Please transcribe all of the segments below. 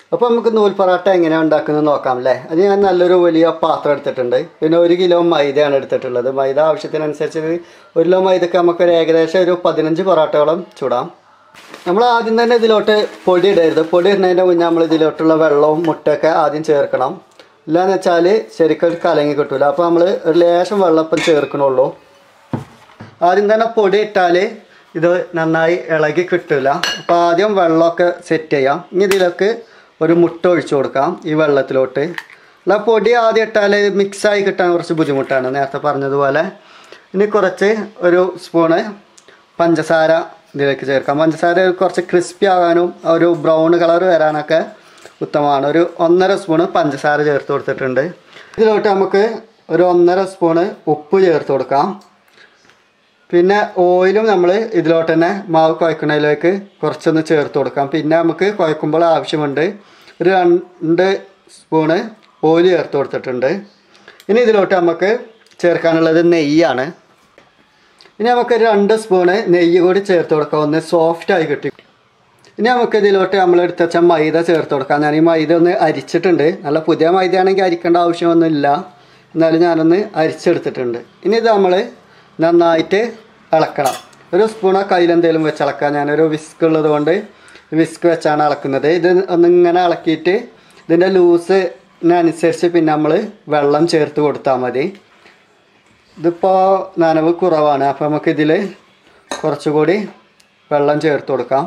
അപ്പോൾ നമുക്ക് നൂൽ പൊറോട്ട എങ്ങനെയാണ് ഉണ്ടാക്കുന്നത് നോക്കാം അല്ലേ അത് ഞാൻ നല്ലൊരു വലിയ പാത്രം എടുത്തിട്ടുണ്ട് പിന്നെ ഒരു കിലോ മൈദയാണ് എടുത്തിട്ടുള്ളത് മൈദ ആവശ്യത്തിനനുസരിച്ച് ഒരു കിലോ മൈദക്ക് നമുക്ക് ഒരു ഏകദേശം ഒരു പതിനഞ്ച് പൊറോട്ടയോളം ചൂടാം നമ്മൾ ആദ്യം തന്നെ ഇതിലോട്ട് പൊടി ഇടരുത് പൊടി ഇടുന്നതിൻ്റെ മുന്നേ നമ്മൾ ഇതിലോട്ടുള്ള വെള്ളവും മുട്ടയൊക്കെ ആദ്യം ചേർക്കണം ഇല്ലാന്ന് വെച്ചാൽ ശരിക്കും ഒരു കലങ്ങി കിട്ടൂല അപ്പോൾ നമ്മൾ ഒരു ലേശം വെള്ളം ഇപ്പം ചേർക്കണുള്ളൂ ആദ്യം തന്നെ പൊടി ഇട്ടാൽ ഇത് നന്നായി ഇളകി കിട്ടില്ല അപ്പോൾ ആദ്യം വെള്ളമൊക്കെ സെറ്റ് ചെയ്യാം ഇനി ഇതിലേക്ക് ഒരു മുട്ട ഒഴിച്ചു കൊടുക്കാം ഈ വെള്ളത്തിലോട്ട് അല്ല പൊടി ആദ്യം ഇട്ടാൽ മിക്സായി കിട്ടാൻ കുറച്ച് ബുദ്ധിമുട്ടാണ് നേരത്തെ പറഞ്ഞതുപോലെ ഇനി കുറച്ച് ഒരു സ്പൂണ് പഞ്ചസാര ഇതിലേക്ക് ചേർക്കാം പഞ്ചസാര കുറച്ച് ക്രിസ്പി ആകാനും ഒരു ബ്രൗൺ കളർ വരാനൊക്കെ ഉത്തമമാണ് ഒരു ഒന്നര സ്പൂണ് പഞ്ചസാര ചേർത്ത് കൊടുത്തിട്ടുണ്ട് ഇതിലോട്ട് നമുക്ക് ഒരു ഒന്നര സ്പൂണ് ഉപ്പ് ചേർത്ത് കൊടുക്കാം പിന്നെ ഓയിലും നമ്മൾ ഇതിലോട്ട് തന്നെ മാവ് കുഴക്കുന്നതിലേക്ക് കുറച്ചൊന്ന് ചേർത്ത് കൊടുക്കാം പിന്നെ നമുക്ക് കുഴക്കുമ്പോൾ ആവശ്യമുണ്ട് ഒരു രണ്ട് സ്പൂണ് ഓയിൽ ചേർത്ത് കൊടുത്തിട്ടുണ്ട് ഇനി ഇതിലോട്ട് നമുക്ക് ചേർക്കാനുള്ളത് നെയ്യാണ് ഇനി നമുക്ക് രണ്ട് സ്പൂണ് നെയ്യ് കൂടി ചേർത്ത് കൊടുക്കാം ഒന്ന് സോഫ്റ്റായി കിട്ടി ഇനി നമുക്ക് ഇതിലോട്ട് നമ്മൾ എടുത്ത് വെച്ച മൈദ ചേർത്ത് കൊടുക്കാം ഞാൻ ഈ മൈദ ഒന്ന് അരിച്ചിട്ടുണ്ട് നല്ല പുതിയ മൈദ ആണെങ്കിൽ അരിക്കേണ്ട ആവശ്യമൊന്നുമില്ല എന്നാലും ഞാനൊന്ന് അരിച്ചെടുത്തിട്ടുണ്ട് ഇനി ഇത് നമ്മൾ നന്നായിട്ട് ഇളക്കണം ഒരു സ്പൂണോ കയ്യിലെന്തെങ്കിലും വെച്ച് ഇളക്കാം ഞാനൊരു വിസ്ക് ഉള്ളത് കൊണ്ട് വിസ്ക് വെച്ചാണ് ഇളക്കുന്നത് ഇത് ഒന്നിങ്ങനെ ഇളക്കിയിട്ട് ഇതിൻ്റെ ലൂസിനനുസരിച്ച് പിന്നെ നമ്മൾ വെള്ളം ചേർത്ത് കൊടുത്താൽ മതി ഇതിപ്പോൾ നനവ് കുറവാണ് അപ്പോൾ നമുക്ക് ഇതിൽ കുറച്ചുകൂടി വെള്ളം ചേർത്ത് കൊടുക്കാം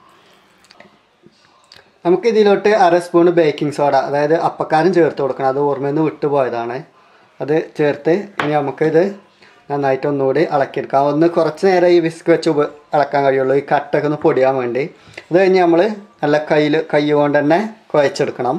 നമുക്ക് ഇതിലോട്ട് അര സ്പൂൺ ബേക്കിംഗ് സോഡ അതായത് അപ്പക്കാരം ചേർത്ത് കൊടുക്കണം അത് ഓർമ്മയിൽ നിന്ന് വിട്ടുപോയതാണ് അത് ചേർത്ത് ഇനി നമുക്കിത് നന്നായിട്ട് ഒന്നുകൂടി ഇളക്കിയെടുക്കാം ഒന്ന് കുറച്ച് നേരം ഈ വിസ്ക് വെച്ച് ഉപ ഇളക്കാൻ കഴിയുള്ളൂ ഈ കട്ടൊക്കെ ഒന്ന് പൊടിയാൻ വേണ്ടി അത് കഴിഞ്ഞ് നമ്മൾ നല്ല കയ്യിൽ കൈ കൊണ്ട് തന്നെ കുഴച്ചെടുക്കണം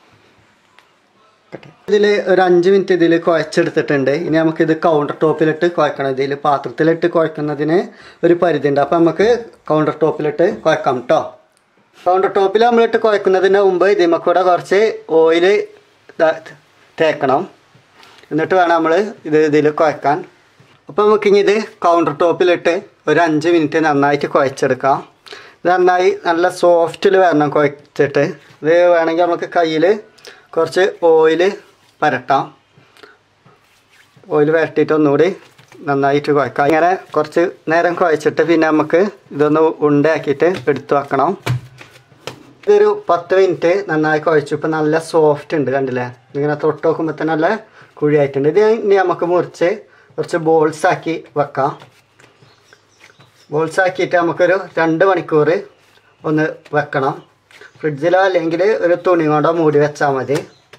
ഇതിൽ ഒരു അഞ്ച് മിനിറ്റ് ഇതിൽ കുഴച്ചെടുത്തിട്ടുണ്ട് ഇനി നമുക്കിത് കൗണ്ടർ ടോപ്പിലിട്ട് കുഴക്കണം ഇതിൽ പാത്രത്തിലിട്ട് കുഴക്കുന്നതിന് ഒരു പരിധി ഉണ്ട് അപ്പം നമുക്ക് കൗണ്ടർ ടോപ്പിലിട്ട് കുഴക്കാം കേട്ടോ കൗണ്ടർ ടോപ്പിൽ നമ്മളിട്ട് കുഴക്കുന്നതിന് മുമ്പ് ഇതിമ്മ കൂടെ കുറച്ച് ഓയിൽ തേക്കണം എന്നിട്ട് വേണം നമ്മൾ ഇത് ഇതിൽ കുഴക്കാൻ അപ്പോൾ നമുക്കിനി ഇത് കൗണ്ടർ ടോപ്പിലിട്ട് ഒരു അഞ്ച് മിനിറ്റ് നന്നായിട്ട് കുഴച്ചെടുക്കാം ഇത് നന്നായി നല്ല സോഫ്റ്റിൽ വരണം കുഴച്ചിട്ട് ഇത് വേണമെങ്കിൽ നമുക്ക് കയ്യിൽ കുറച്ച് ഓയിൽ പരട്ടാം ഓയിൽ പരട്ടിയിട്ട് ഒന്നുകൂടി നന്നായിട്ട് കുഴക്കാം ഇങ്ങനെ കുറച്ച് നേരം കുഴച്ചിട്ട് പിന്നെ നമുക്ക് ഇതൊന്ന് ഉണ്ടയാക്കിയിട്ട് എടുത്തു വെക്കണം ഇതൊരു പത്ത് മിനിറ്റ് നന്നായി കുഴച്ചു ഇപ്പം നല്ല സോഫ്റ്റ് ഉണ്ട് കണ്ടില്ലേ ഇങ്ങനെ തൊട്ട് നോക്കുമ്പോൾ തന്നെ നല്ല കുഴിയായിട്ടുണ്ട് ഇത് ഇനി നമുക്ക് മുറിച്ച് കുറച്ച് ബോൾസ് ആക്കി വെക്കാം ബോൾസ് ആക്കിയിട്ട് നമുക്കൊരു രണ്ട് മണിക്കൂർ ഒന്ന് വെക്കണം ഫ്രിഡ്ജിലോ അല്ലെങ്കിൽ ഒരു തുണി കൊണ്ടോ മൂടി വെച്ചാൽ മതി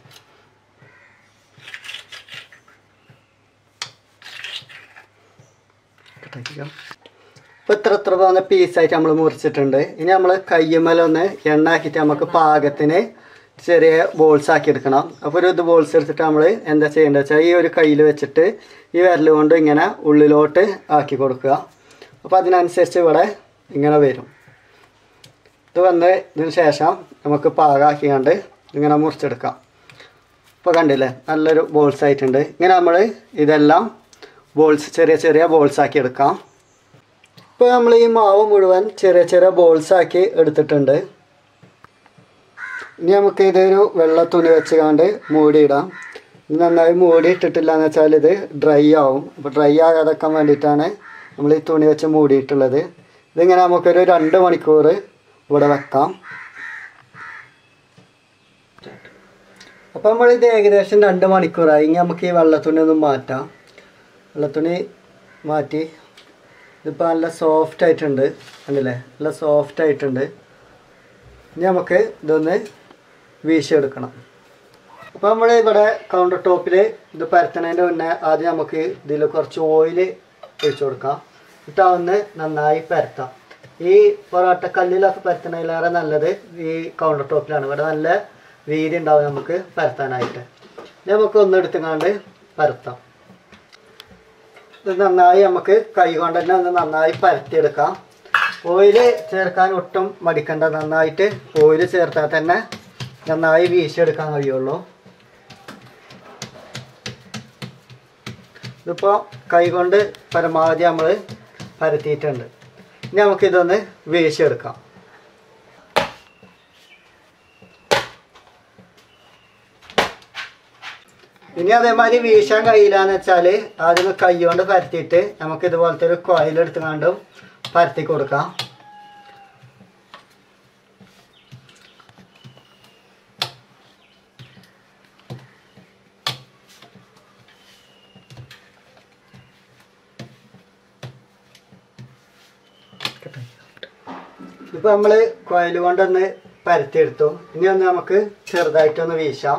ഇപ്പോൾ ഇത്ര ഇത്ര പോകുന്ന പീസായിട്ട് നമ്മൾ മുറിച്ചിട്ടുണ്ട് ഇനി നമ്മൾ കയ്യുമ്മലൊന്ന് എണ്ണ ആക്കിയിട്ട് നമുക്ക് പാകത്തിന് ചെറിയ ബോൾസ് ആക്കി എടുക്കണം അപ്പോൾ ഒരു ഇത് ബോൾസ് എടുത്തിട്ട് നമ്മൾ എന്താ ചെയ്യേണ്ടത് വെച്ചാൽ ഈ ഒരു കയ്യിൽ വെച്ചിട്ട് ഈ വിരൽ കൊണ്ട് ഇങ്ങനെ ഉള്ളിലോട്ട് ആക്കി കൊടുക്കുക അപ്പോൾ അതിനനുസരിച്ച് ഇവിടെ ഇങ്ങനെ വരും ഇത് വന്ന് ഇതിന് ശേഷം നമുക്ക് പാകമാക്കിയാണ്ട് ഇങ്ങനെ മുറിച്ചെടുക്കാം ഇപ്പോൾ കണ്ടില്ലേ നല്ലൊരു ബോൾസ് ആയിട്ടുണ്ട് ഇങ്ങനെ നമ്മൾ ഇതെല്ലാം ബോൾസ് ചെറിയ ചെറിയ ബോൾസ് ആക്കി എടുക്കാം ഇപ്പോൾ നമ്മൾ ഈ മാവ് മുഴുവൻ ചെറിയ ചെറിയ ബോൾസ് ആക്കി എടുത്തിട്ടുണ്ട് ഇനി നമുക്ക് ഇതൊരു വെള്ള തുണി വെച്ച് കണ്ട് മൂടിയിടാം ഇത് നന്നായി മൂടി ഇട്ടിട്ടില്ല എന്ന് വെച്ചാൽ ഇത് ഡ്രൈ ആവും അപ്പോൾ ഡ്രൈ ആകാതെക്കാൻ വേണ്ടിയിട്ടാണ് നമ്മൾ ഈ തുണി വെച്ച് മൂടിയിട്ടുള്ളത് ഇതിങ്ങനെ നമുക്കൊരു രണ്ട് മണിക്കൂർ ഇവിടെ വെക്കാം അപ്പോൾ നമ്മളിത് ഏകദേശം രണ്ട് മണിക്കൂറായി ഇനി നമുക്ക് ഈ വെള്ളത്തുണി ഒന്ന് മാറ്റാം വെള്ളത്തുണി മാറ്റി ഇതിപ്പോൾ നല്ല സോഫ്റ്റ് ആയിട്ടുണ്ട് കണ്ടില്ലേ നല്ല സോഫ്റ്റ് ആയിട്ടുണ്ട് ഇനി നമുക്ക് ഇതൊന്ന് വീശിയെടുക്കണം അപ്പോൾ നമ്മൾ ഇവിടെ കൗണ്ടർ ടോപ്പിൽ ഇത് പരത്തണതിൻ്റെ മുന്നേ ആദ്യം നമുക്ക് ഇതിൽ കുറച്ച് ഓയിൽ ഒഴിച്ചു കൊടുക്കാം എന്നിട്ട് അതൊന്ന് നന്നായി പരത്താം ഈ പൊറോട്ട കല്ലിലൊക്കെ പരത്തണതിലേറെ നല്ലത് ഈ കൗണ്ടർ ടോപ്പിലാണ് ഇവിടെ നല്ല വീതി ഉണ്ടാവും നമുക്ക് പരത്താനായിട്ട് ഇനി നമുക്ക് ഒന്ന് എടുത്തുകൊണ്ട് പരത്താം ഇത് നന്നായി നമുക്ക് കൈ കൊണ്ട് തന്നെ ഒന്ന് നന്നായി പരത്തിയെടുക്കാം ഓയിൽ ചേർക്കാൻ ഒട്ടും മടിക്കണ്ട നന്നായിട്ട് ഓയിൽ ചേർത്താൽ തന്നെ നന്നായി വീശിയെടുക്കാൻ കഴിയുള്ളൂ ഇതിപ്പോൾ കൈ കൊണ്ട് പരമാവധി നമ്മൾ പരത്തിയിട്ടുണ്ട് ഇനി നമുക്കിതൊന്ന് വീശിയെടുക്കാം ഇനി അതേമാതിരി വീശാൻ കഴിയില്ലാന്ന് വെച്ചാൽ ആദ്യം കൈ കൊണ്ട് പരത്തിയിട്ട് നമുക്ക് ഇതുപോലത്തെ ഒരു കോയിലെടുത്തുകൊണ്ടും പരത്തി കൊടുക്കാം ഇപ്പൊ നമ്മള് കോയിൽ കൊണ്ടൊന്ന് പരത്തിയെടുത്തു ഇനി ഒന്ന് നമുക്ക് ചെറുതായിട്ടൊന്ന് വീശാം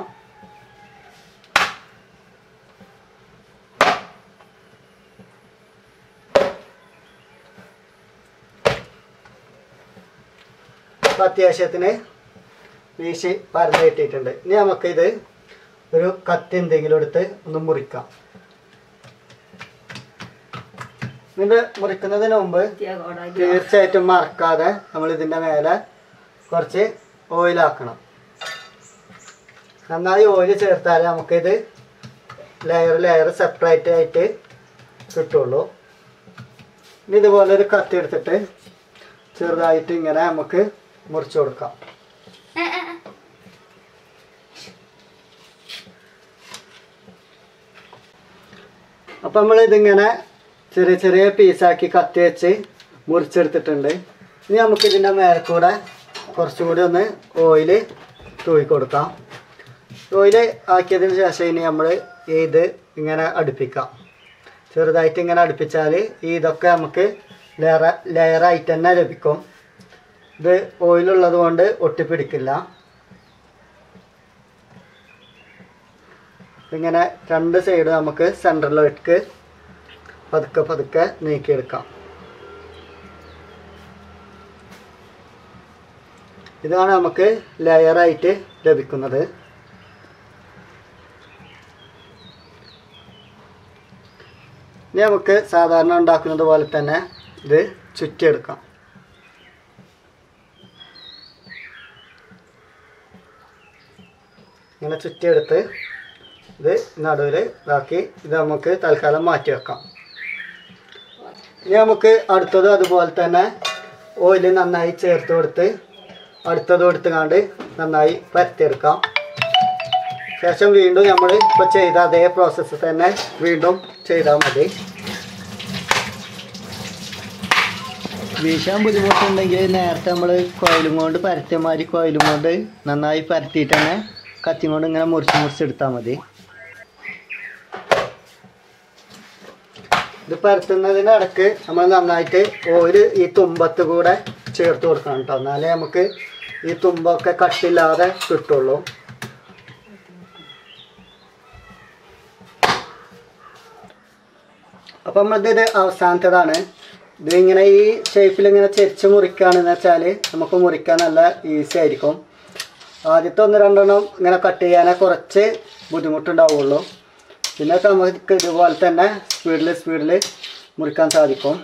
ഇപ്പൊ അത്യാവശ്യത്തിന് വീശി പരന്ന് കിട്ടിയിട്ടുണ്ട് ഇനി നമുക്കിത് ഒരു കത്തി എന്തെങ്കിലും എടുത്ത് ഒന്ന് മുറിക്കാം ഇത് മുറിക്കുന്നതിന് മുമ്പ് തീർച്ചയായിട്ടും മറക്കാതെ നമ്മൾ ഇതിൻ്റെ മേലെ കുറച്ച് ഓയിലാക്കണം നന്നായി ഓയിൽ ചേർത്താലേ നമുക്കിത് ലെയർ ലെയർ സെപ്പറേറ്റ് ആയിട്ട് കിട്ടുള്ളൂ ഇനി ഇതുപോലെ ഒരു കത്തി എടുത്തിട്ട് ചെറുതായിട്ട് ഇങ്ങനെ നമുക്ക് മുറിച്ചു കൊടുക്കാം അപ്പം നമ്മൾ ഇതിങ്ങനെ ചെറിയ ചെറിയ പീസാക്കി കത്തി വെച്ച് മുറിച്ചെടുത്തിട്ടുണ്ട് ഇനി നമുക്ക് ഇതിൻ്റെ മേലെ കൂടെ കുറച്ചും കൂടി ഒന്ന് ഓയിൽ തൂയി കൊടുക്കാം ഓയിൽ ആക്കിയതിന് ശേഷം ഇനി നമ്മൾ ഇത് ഇങ്ങനെ അടുപ്പിക്കാം ചെറുതായിട്ട് ഇങ്ങനെ അടുപ്പിച്ചാൽ ഈ ഇതൊക്കെ നമുക്ക് ലെയർ ലെയറായിട്ട് തന്നെ ലഭിക്കും ഇത് ഓയിലുള്ളത് കൊണ്ട് ഒട്ടിപ്പിടിക്കില്ല ഇങ്ങനെ രണ്ട് സൈഡ് നമുക്ക് സെൻറ്ററിലേക്ക് പതുക്കെ പതുക്കെ നീക്കിയെടുക്കാം ഇതാണ് നമുക്ക് ലെയറായിട്ട് ലഭിക്കുന്നത് ഇനി നമുക്ക് സാധാരണ ഉണ്ടാക്കുന്നത് പോലെ തന്നെ ഇത് ചുറ്റിയെടുക്കാം ഇങ്ങനെ ചുറ്റിയെടുത്ത് ഇത് നടുവിൽ ഇതാക്കി ഇത് നമുക്ക് തൽക്കാലം മാറ്റി വെക്കാം ഇനി നമുക്ക് അടുത്തത് അതുപോലെ തന്നെ ഓയിൽ നന്നായി ചേർത്ത് കൊടുത്ത് അടുത്തത് കൊടുത്തുകൊണ്ട് നന്നായി പരത്തിയെടുക്കാം ശേഷം വീണ്ടും നമ്മൾ ഇപ്പോൾ ചെയ്ത അതേ പ്രോസസ്സ് തന്നെ വീണ്ടും ചെയ്താൽ മതി വീശാൻ ബുദ്ധിമുട്ടുണ്ടെങ്കിൽ നേരത്തെ നമ്മൾ കോയിലും കൊണ്ട് പരത്തിയ മാതിരി കോയിലും കൊണ്ട് നന്നായി പരത്തിയിട്ട് തന്നെ കത്തി കൊണ്ട് ഇങ്ങനെ മുറിച്ച് മുറിച്ചെടുത്താൽ മതി ഇത് പരത്തുന്നതിന് ഇടക്ക് നമ്മൾ നന്നായിട്ട് ഓയിൽ ഈ തുമ്പത്ത് കൂടെ ചേർത്ത് കൊടുക്കണം കേട്ടോ എന്നാലേ നമുക്ക് ഈ തുമ്പൊക്കെ കട്ടില്ലാതെ കിട്ടുള്ളൂ അപ്പം നമ്മളിത് അവസാനത്തേതാണ് ഇത് ഇങ്ങനെ ഈ ഷേപ്പിൽ ഇങ്ങനെ ചെരിച്ച് മുറിക്കുകയാണെന്ന് വെച്ചാൽ നമുക്ക് മുറിക്കാൻ നല്ല ഈസി ആയിരിക്കും ആദ്യത്തെ ഒന്ന് രണ്ടെണ്ണം ഇങ്ങനെ കട്ട് ചെയ്യാനേ കുറച്ച് ബുദ്ധിമുട്ടുണ്ടാവുള്ളൂ പിന്നെ നമുക്ക് ഇതുപോലെ തന്നെ സ്പീഡിൽ സ്പീഡിൽ മുറിക്കാൻ സാധിക്കും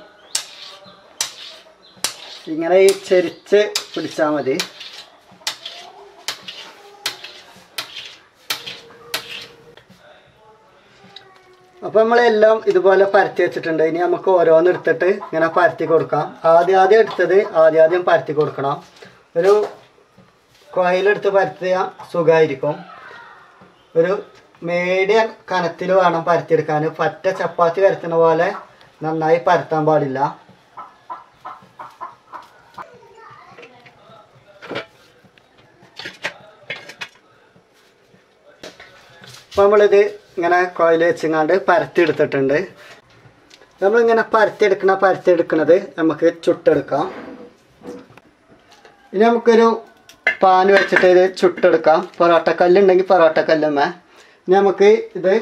ഇങ്ങനെ ഈ ചെരിച്ച് പിടിച്ചാൽ മതി അപ്പോൾ നമ്മളെല്ലാം ഇതുപോലെ പരത്തി വെച്ചിട്ടുണ്ട് ഇനി നമുക്ക് ഓരോന്ന് എടുത്തിട്ട് ഇങ്ങനെ പരത്തി കൊടുക്കാം ആദ്യം ആദ്യം എടുത്തത് ആദ്യം ആദ്യം പരത്തി കൊടുക്കണം ഒരു കോയിലെടുത്ത് പരത്തിയ സുഖമായിരിക്കും ഒരു മീഡിയം കനത്തിൽ വേണം പരത്തിയെടുക്കാൻ പറ്റ ചപ്പാത്തി പരത്തുന്ന പോലെ നന്നായി പരത്താൻ പാടില്ല അപ്പോൾ നമ്മളിത് ഇങ്ങനെ കോയിൽ വെച്ചിങ്ങാണ്ട് പരത്തി എടുത്തിട്ടുണ്ട് നമ്മളിങ്ങനെ പരത്തിയെടുക്കണ പരത്തിയെടുക്കണത് നമുക്ക് ചുട്ടെടുക്കാം ഇനി നമുക്കൊരു പാൻ വെച്ചിട്ട് ഇത് ചുട്ടെടുക്കാം പൊറോട്ട കല്ലുണ്ടെങ്കിൽ പൊറോട്ട കല്ലുമ്മ ഇനി നമുക്ക് ഇത്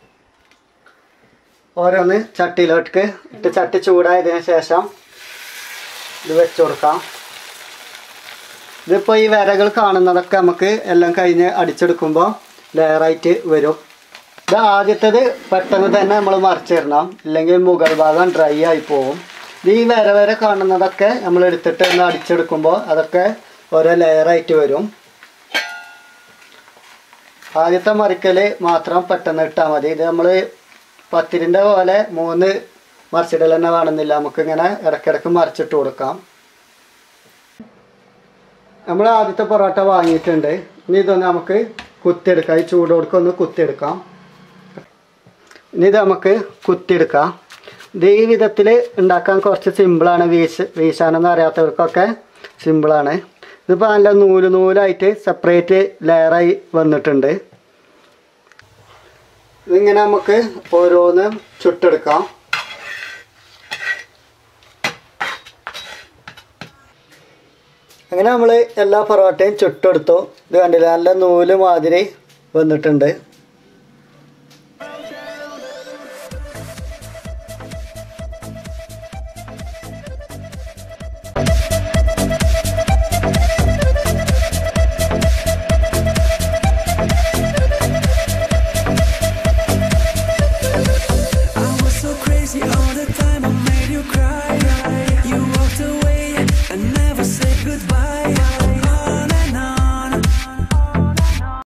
ഓരോന്ന് ചട്ടിയിലോട്ട് ഇട്ട് ചട്ടി ചൂടായതിനു ശേഷം ഇത് വെച്ച് കൊടുക്കാം ഇതിപ്പോൾ ഈ വിരകൾ കാണുന്നതൊക്കെ നമുക്ക് എല്ലാം കഴിഞ്ഞ് അടിച്ചെടുക്കുമ്പോൾ ലെയറായിട്ട് വരും ഇത് ആദ്യത്തേത് പെട്ടെന്ന് തന്നെ നമ്മൾ മറിച്ചിടണം ഇല്ലെങ്കിൽ മുകൾ ഭാഗം ഡ്രൈ ആയി പോകും ഇത് ഈ വര വര കാണുന്നതൊക്കെ നമ്മൾ എടുത്തിട്ട് ഒന്ന് അടിച്ചെടുക്കുമ്പോൾ അതൊക്കെ ഓരോ ലെയറായിട്ട് വരും ആദ്യത്തെ മറിക്കൽ മാത്രം പെട്ടെന്ന് ഇട്ടാൽ മതി ഇത് നമ്മൾ പത്തിരിൻ്റെ പോലെ മൂന്ന് മറിച്ചിടൽ തന്നെ വേണമെന്നില്ല നമുക്കിങ്ങനെ ഇടയ്ക്കിടയ്ക്ക് മറിച്ചിട്ട് കൊടുക്കാം നമ്മൾ ആദ്യത്തെ പൊറോട്ട വാങ്ങിയിട്ടുണ്ട് ഇനി ഇതൊന്ന് നമുക്ക് കുത്തിയെടുക്കാം ഈ ചൂടോടൊക്കെ ഒന്ന് കുത്തിയെടുക്കാം ഇനി ഇത് നമുക്ക് കുത്തിയെടുക്കാം ഇത് ഈ വിധത്തിൽ ഉണ്ടാക്കാൻ കുറച്ച് സിമ്പിളാണ് വീശ് വീശാനെന്ന് അറിയാത്തവർക്കൊക്കെ സിമ്പിളാണ് ഇതിപ്പോൾ നല്ല നൂല് നൂലായിട്ട് സെപ്പറേറ്റ് ലെയറായി വന്നിട്ടുണ്ട് ഇതിങ്ങനെ നമുക്ക് ഓരോന്ന് ചുട്ടെടുക്കാം അങ്ങനെ നമ്മൾ എല്ലാ പൊറോട്ടയും ചുട്ടെടുത്തു ഇത് കണ്ടില്ല നല്ല നൂല് മാതിരി വന്നിട്ടുണ്ട്